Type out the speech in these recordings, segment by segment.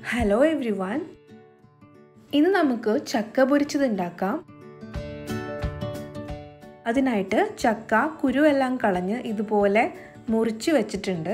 hello every one ഇന്ന് നമുക്ക് ചക്ക പൊരിച്ചത് ഉണ്ടാക്കാം അതിനായിട്ട് ചക്ക കുരുവെല്ലാം കളഞ്ഞ് ഇതുപോലെ മുറിച്ച് വെച്ചിട്ടുണ്ട്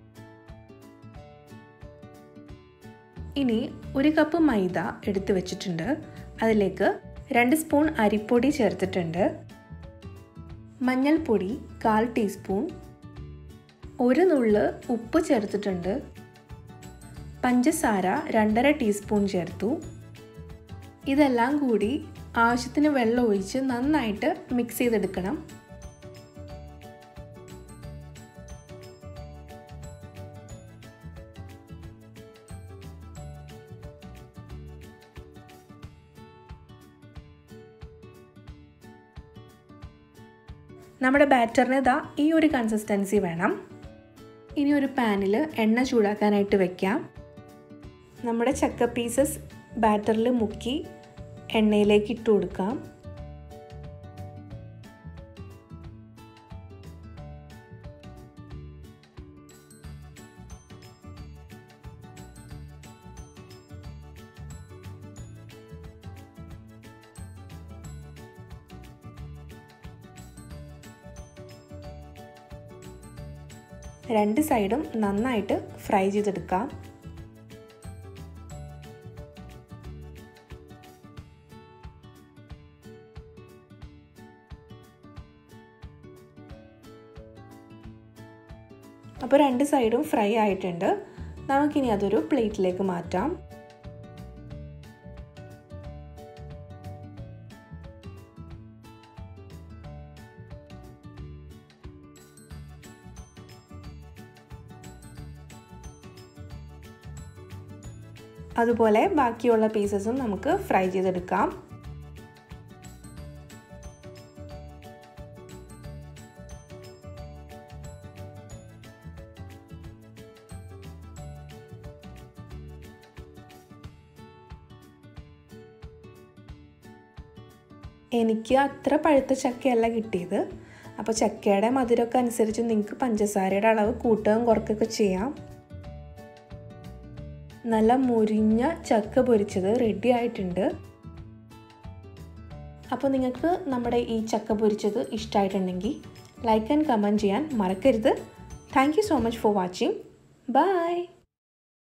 ഇനി ഒരു കപ്പ് മൈദ എടുത്തു വെച്ചിട്ടുണ്ട് അതിലേക്ക് രണ്ട് സ്പൂൺ അരിപ്പൊടി ചേർത്തിട്ടുണ്ട് മഞ്ഞൾപ്പൊടി കാൽ ടീസ്പൂൺ ഒരു നുള്ള് ഉപ്പ് ചേർത്തിട്ടുണ്ട് പഞ്ചസാര രണ്ടര ടീസ്പൂൺ ചേർത്തു ഇതെല്ലാം കൂടി ആവശ്യത്തിന് വെള്ളം ഒഴിച്ച് നന്നായിട്ട് മിക്സ് ചെയ്തെടുക്കണം നമ്മുടെ ബാറ്ററിന് ഇതാ ഈ ഒരു കൺസിസ്റ്റൻസി വേണം ഇനി ഒരു പാനിൽ എണ്ണ ചൂടാക്കാനായിട്ട് വെക്കാം നമ്മുടെ ചക്ക പീസസ് ബാറ്ററിൽ മുക്കി എണ്ണയിലേക്ക് ഇട്ട് കൊടുക്കാം രണ്ട് സൈഡും നന്നായിട്ട് ഫ്രൈ ചെയ്തെടുക്കാം അപ്പോൾ രണ്ട് സൈഡും ഫ്രൈ ആയിട്ടുണ്ട് നമുക്കിനി അതൊരു പ്ലേറ്റിലേക്ക് മാറ്റാം അതുപോലെ ബാക്കിയുള്ള പീസസും നമുക്ക് ഫ്രൈ ചെയ്തെടുക്കാം എനിക്ക് അത്ര പഴുത്ത ചക്കയല്ല കിട്ടിയത് അപ്പോൾ ചക്കയുടെ മധുരമൊക്കെ അനുസരിച്ച് നിങ്ങൾക്ക് പഞ്ചസാരയുടെ അളവ് കൂട്ടുകയും കുറയ്ക്കുകയൊക്കെ ചെയ്യാം നല്ല മുരിഞ്ഞ ചക്ക പൊരിച്ചത് റെഡി ആയിട്ടുണ്ട് അപ്പോൾ നിങ്ങൾക്ക് നമ്മുടെ ഈ ചക്ക പൊരിച്ചത് ഇഷ്ടമായിട്ടുണ്ടെങ്കിൽ ലൈക്ക് ആൻഡ് കമൻറ്റ് ചെയ്യാൻ മറക്കരുത് thank you so much for watching by